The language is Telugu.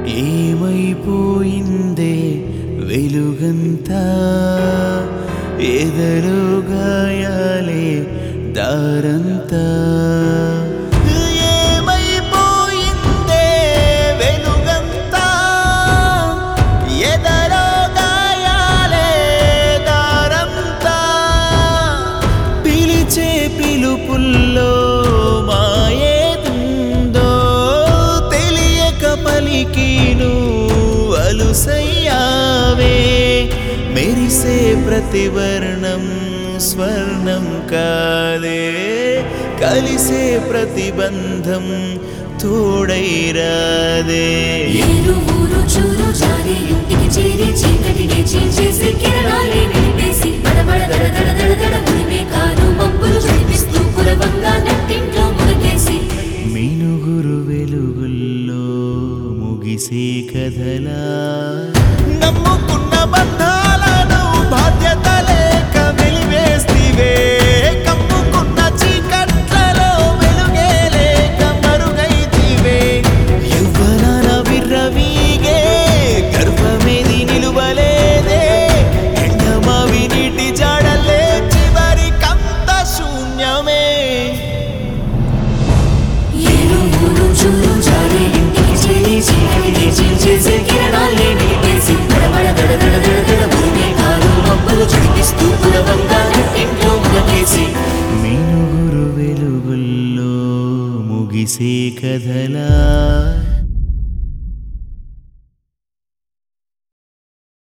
ఏమైపోయిందే వెలుగంతా ఎదలో గాయాలే దారంతా ఏమైపోయిందే వెలుగంతా ఎదలో గాయాలే దారంతా పిలిచే పిలుపుల్లో మాయేదుందో తెలియక పలికిను అలుసయ్యావే మెరిసే ప్రతివర్ణం స్వర్ణం కాదే కలిసే ప్రతిబంధం తోడైరాదే ఏరు ఊరు చూరు జారి ఇంటికి చేరి చీకటిని చీల్చేసి కిరణాలే నిలిపేసి బడబడ దడ దడ దడ దడ ఉరిమే కాదు